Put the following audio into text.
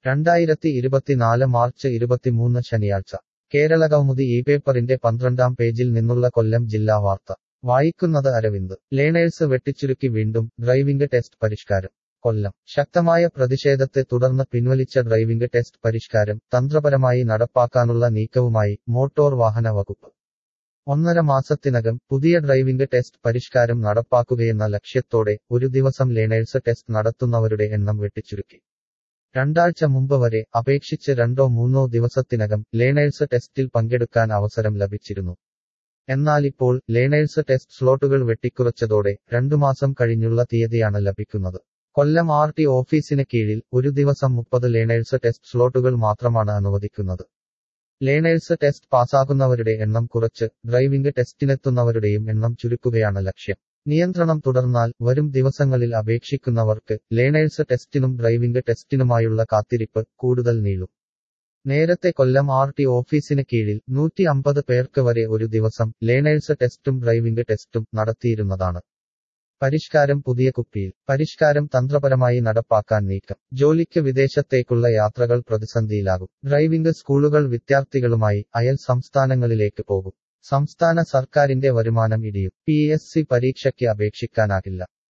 രണ്ടായിരത്തി ഇരുപത്തിനാല് മാർച്ച് ഇരുപത്തിമൂന്ന് ശനിയാഴ്ച കേരളകൗമുദി ഈ പേപ്പറിന്റെ പന്ത്രണ്ടാം പേജിൽ നിന്നുള്ള കൊല്ലം ജില്ലാ വാർത്ത വായിക്കുന്നത് അരവിന്ദ് ലേണേഴ്സ് വെട്ടിച്ചുരുക്കി വീണ്ടും ഡ്രൈവിംഗ് ടെസ്റ്റ് പരിഷ്കാരം കൊല്ലം ശക്തമായ പ്രതിഷേധത്തെ തുടർന്ന് പിൻവലിച്ച ഡ്രൈവിംഗ് ടെസ്റ്റ് പരിഷ്കാരം തന്ത്രപരമായി നടപ്പാക്കാനുള്ള നീക്കവുമായി മോട്ടോർ വാഹന വകുപ്പ് ഒന്നര മാസത്തിനകം പുതിയ ഡ്രൈവിംഗ് ടെസ്റ്റ് പരിഷ്കാരം നടപ്പാക്കുകയെന്ന ലക്ഷ്യത്തോടെ ഒരു ദിവസം ലേണേഴ്സ് ടെസ്റ്റ് നടത്തുന്നവരുടെ എണ്ണം വെട്ടിച്ചുരുക്കി രണ്ടാഴ്ച മുമ്പ് വരെ അപേക്ഷിച്ച് രണ്ടോ മൂന്നോ ദിവസത്തിനകം ലേണേഴ്സ് ടെസ്റ്റിൽ പങ്കെടുക്കാൻ അവസരം ലഭിച്ചിരുന്നു എന്നാലിപ്പോൾ ലേണേഴ്സ് ടെസ്റ്റ് സ്ലോട്ടുകൾ വെട്ടിക്കുറച്ചതോടെ രണ്ടു മാസം കഴിഞ്ഞുള്ള തീയതിയാണ് ലഭിക്കുന്നത് കൊല്ലം ആർ ടി ഓഫീസിന് കീഴിൽ ഒരു ദിവസം മുപ്പത് ലേണേഴ്സ് ടെസ്റ്റ് സ്ലോട്ടുകൾ മാത്രമാണ് അനുവദിക്കുന്നത് ലേണേഴ്സ് ടെസ്റ്റ് പാസ്സാകുന്നവരുടെ എണ്ണം കുറച്ച് ഡ്രൈവിംഗ് ടെസ്റ്റിനെത്തുന്നവരുടെയും എണ്ണം ചുരുക്കുകയാണ് ലക്ഷ്യം നിയന്ത്രണം തുടർന്നാൽ വരും ദിവസങ്ങളിൽ അപേക്ഷിക്കുന്നവർക്ക് ലേണേഴ്സ് ടെസ്റ്റിനും ഡ്രൈവിംഗ് ടെസ്റ്റിനുമായുള്ള കാത്തിരിപ്പ് കൂടുതൽ നീളും നേരത്തെ കൊല്ലം ആർ ടി ഓഫീസിന് കീഴിൽ നൂറ്റി അമ്പത് പേർക്ക് വരെ ഒരു ദിവസം ലേണേഴ്സ് ടെസ്റ്റും ഡ്രൈവിംഗ് ടെസ്റ്റും നടത്തിയിരുന്നതാണ് പരിഷ്കാരം പുതിയ കുപ്പിയിൽ പരിഷ്കാരം തന്ത്രപരമായി നടപ്പാക്കാൻ നീക്കം ജോലിക്ക് വിദേശത്തേക്കുള്ള യാത്രകൾ പ്രതിസന്ധിയിലാകും ഡ്രൈവിംഗ് സ്കൂളുകൾ വിദ്യാർത്ഥികളുമായി അയൽ സംസ്ഥാനങ്ങളിലേക്ക് പോകും സംസ്ഥാന സർക്കാരിന്റെ വരുമാനം ഇടിയും പി എസ് സി പരീക്ഷയ്ക്ക് അപേക്ഷിക്കാനാകില്ല